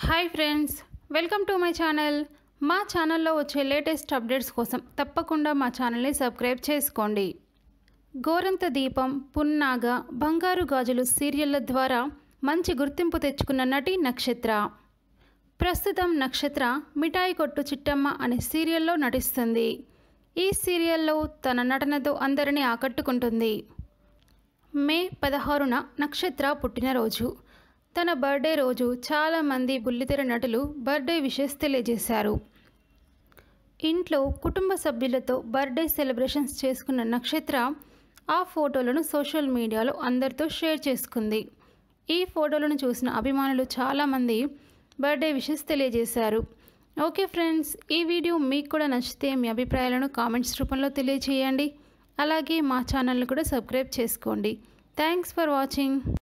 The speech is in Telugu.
hi friends welcome to my channel మా ఛానల్లో వచ్చే లేటెస్ట్ అప్డేట్స్ కోసం తప్పకుండా మా ఛానల్ని సబ్స్క్రైబ్ చేసుకోండి గోరంత దీపం పున్నాగ బంగారు గాజులు సీరియళ్ల ద్వారా మంచి గుర్తింపు తెచ్చుకున్న నటి నక్షత్ర ప్రస్తుతం నక్షత్ర మిఠాయి కొట్టు చిట్టమ్మ అనే సీరియల్లో నటిస్తుంది ఈ సీరియల్లో తన నటనతో అందరినీ ఆకట్టుకుంటుంది మే పదహారున నక్షత్ర పుట్టినరోజు తన బర్త్డే రోజు చాలామంది బుల్లితెర నటులు బర్త్డే విషెస్ తెలియజేశారు ఇంట్లో కుటుంబ సభ్యులతో బర్త్డే సెలబ్రేషన్స్ చేసుకున్న నక్షత్ర ఆ ఫోటోలను సోషల్ మీడియాలో అందరితో షేర్ చేసుకుంది ఈ ఫోటోలను చూసిన అభిమానులు చాలామంది బర్త్డే విషెస్ తెలియజేశారు ఓకే ఫ్రెండ్స్ ఈ వీడియో మీకు కూడా నచ్చితే మీ అభిప్రాయాలను కామెంట్స్ రూపంలో తెలియజేయండి అలాగే మా ఛానల్ని కూడా సబ్స్క్రైబ్ చేసుకోండి థ్యాంక్స్ ఫర్ వాచింగ్